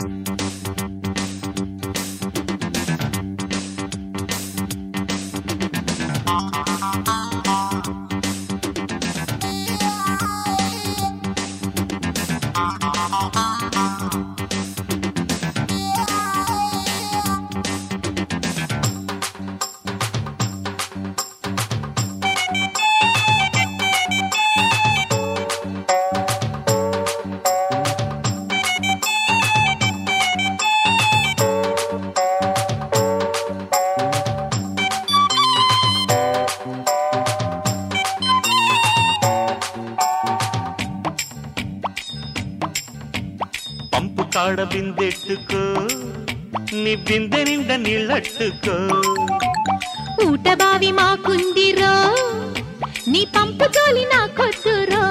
పంపు కాడ బిందెట్టుకో నీ బిందె నిండా నీళ్ళట్టుకో ఊట బావి మాకుందిరో నీ పంపు తోలి నాకొద్దురో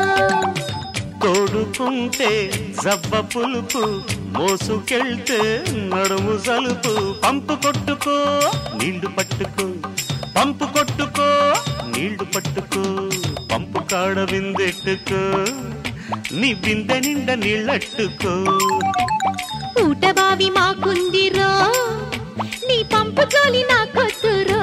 తోడుకుంటే జబ్బ పులుపు మోసుకెళ్తే నడుము సలుపు పంపు కొట్టుకో నీళ్లు పట్టుకో పంపు కొట్టుకో నీళ్లు పట్టుకో పంపు కాడ బిందెట్టుకో నీ బిందె నిండా నీళ్ళట్టుకో ఊట బావి మాకుందిరో నీ పంపు తోలి నాకొద్దురో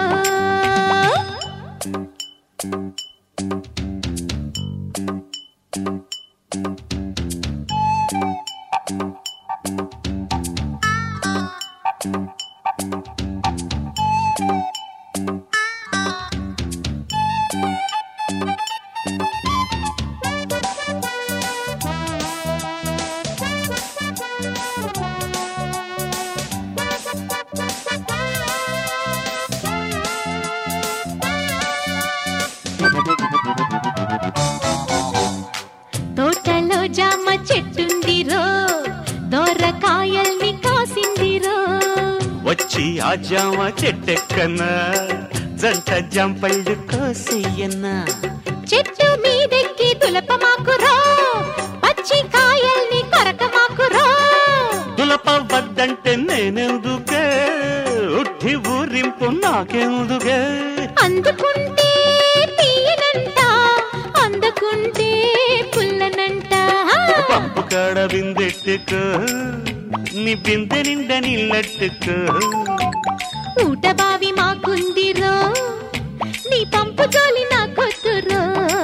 తోటలో జామ చెట్టుందిరో దోరకాయల్ని కాసిందిరో వచ్చి ఆ జామ చెట్టెక్కన్నా జంట జంపళ్ళు కోసెయ్యన్నా చెట్టు మీదెక్కి తులప మాకురో పచ్చి కాయల్ని కొరక మాకురో తులప వద్దంటే నేనెందుకే ఉట్టి ఊరింపు నాకెందుకే అందుకుంటే తీయనంట అందుకుంటే పుల్లనంట పంపు కాడ బిందెట్టుకో నీ బిందె నిండా నీళ్ళట్టుకో ఊట బావి మాకుందిరో నీ పంపు జోలి నాకొద్దురో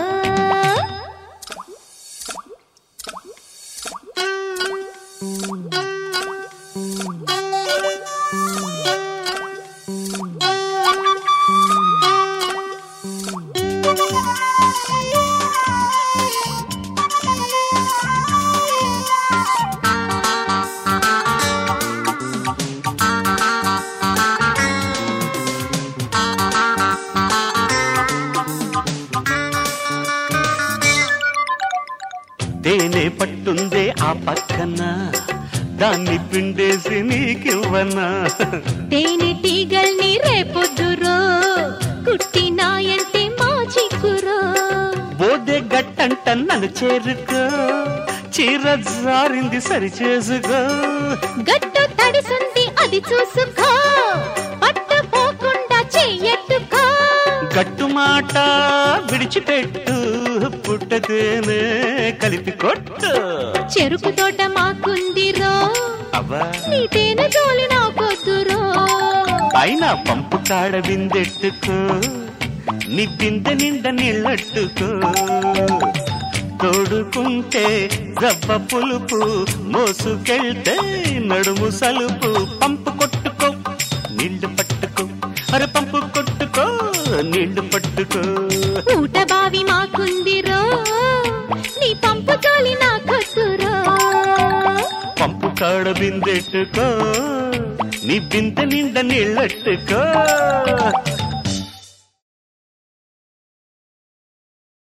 తేనె పట్టుందే ఆ పక్కన దాన్ని పిండేసి నీకివ్వనా తేనెటీగల్ని రేపొద్దురో కుట్టినాయంటే మా చిక్కురో బోదె గట్టంట నన్ను చేరుకో చీర జారింది సరి చేసుకో గట్టు తడిసుంది అది చూసుకో పట్టు పోకుండా చెయ్యట్టుకో గట్టు మాట విడిచిపెట్టు పుట్టతేనే కలిపి కొట్టు చెరుకు తోట మాకుందిరో అవ్వా నీ తేనె జోలి నాకొద్దురో అయినా పంపు కాడ బిందెట్టుకో నీ బిందె నిండా నీళ్ళట్టుకో తోడుకుంటే రవ్వ పులుపు మోసుకెళ్తే నడుము సలుపు పంపు కొట్టుకో నీళ్లు పట్టుకో అరే పంపు కొట్టుకో నీళ్లు పట్టుకో ఊట బావి మాకుందిరో నీ పంపు జోలి నాకొద్దురో పంపు కాడ బిందెట్టుకో నీ బిందె నిండా నీళ్ళట్టుకో